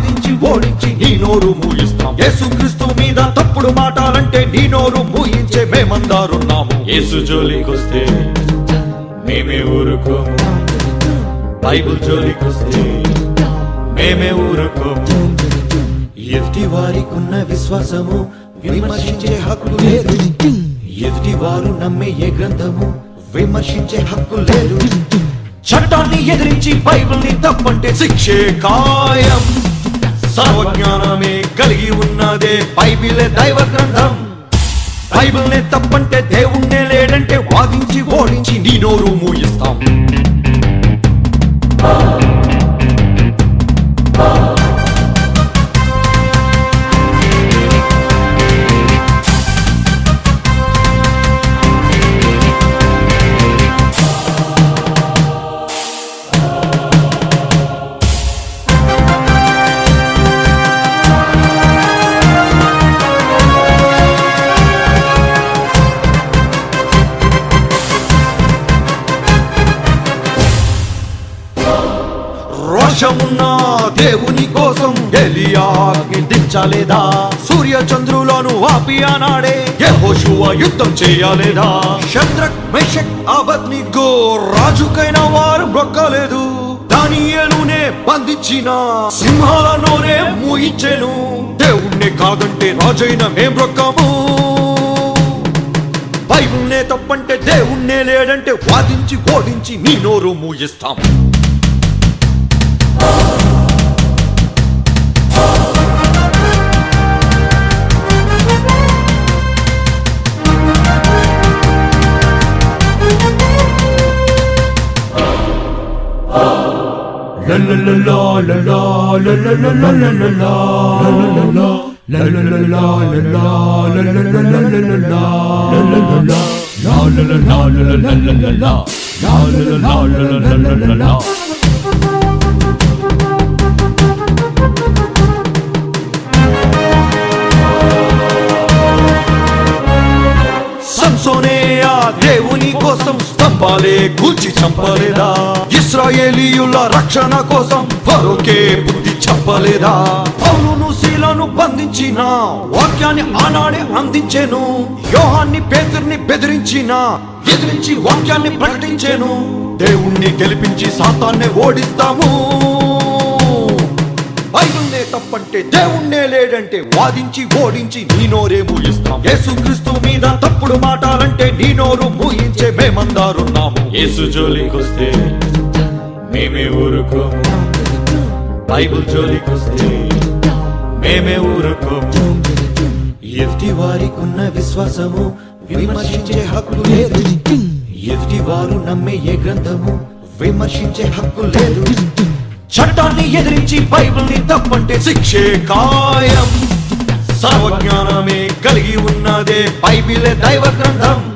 వాదించి ఓడించి నీ నోరు మూయిస్తాం యేసుక్రీస్తు మీద తప్పుడు మాటాలంటే నీ నోరు మూయించే మేమందారున్నాము యేసు జోలికొస్తే మేమే ఊరుకోము బైబుల్ జోలికొస్తే మేమే ఊరుకోము ఎదుటి వారికున్న విశ్వాసము విమర్శించే హక్కు లేదు ఎదుటి వారు నమ్మే ఏ గ్రంథము విమర్శించే హక్కు లేదు చట్టాన్ని ఎదిరించి బైబిల్ని తప్పంటే శిక్షే ఖాయం సర్వజ్ఞానమే కలిగి ఉన్నదే బైబిలే దైవ గ్రంథం బైబిల్నే తప్పంటే దేవుణ్ణే లేడంటే వాదించి ఓడించి నీ నోరు మూయిస్తాం రోషమున్న దేవుని కోసం ఎలియాకి దించలేదా సూర్య చంద్రులను ఆపి ఆనాడే యెహోషువ యుద్ధం చేయలేదా శత్రక్ మేషక్ అబద్నిగో రాజుకైన వారు బ్రొక్కలేదు దానియేలునే బంధించిన సింహాలలోనే మూయించెను దేవుణ్ణి కాదంటే రాజైన మేం బ్రొక్కము బైబుల్నే తప్పంటే దేవుణ్ణే లేడంటే వాదించి ఓడించి నీ నోరు మూయిస్తాం సంసోనే ఆ దేవుని కోసం స్తంభాలే కూల్చి చంపలేదా ఇస్రాయేలీయుల రక్షణ కోసం ఫరోకే బుద్ధి చెప్పలేదా పౌలును శీలను బంధించిన వాక్యాన్ని ఆనాడే అందించెను యోహాన్ని పేతుర్ని బెదిరించిన ఎదిరించి వాక్యాన్ని ప్రకటించెను దేవుణ్ణి గెలిపించి సాతాన్ని ఓడిస్తాము బైబిల్నే తప్పంటే దేవుణ్ణే లేడంటే వాదించి ఓడించి నీ నోరే మూయిస్తాం యేసుక్రీస్తు మీద తప్పుడు మాటాలంటే నీ నోరు మూయించే మేమందారున్నాము యేసు జోలికొస్తే మేమే ఊరుకోము బైబిల్ జోలికొస్తే మేమే ఊరుకోము ఎదుటి వారికున్న విశ్వాసము విమర్శించే హక్కు లేదు ఎదుటి వారు నమ్మే ఏ గ్రంథము విమర్శించే హక్కు లేదు చట్టాన్ని ఎదిరించి బైబిల్ని తప్పంటే శిక్షే ఖాయం సర్వజ్ఞానమే కలిగి ఉన్నదే బైబిలే దైవ గ్రంథం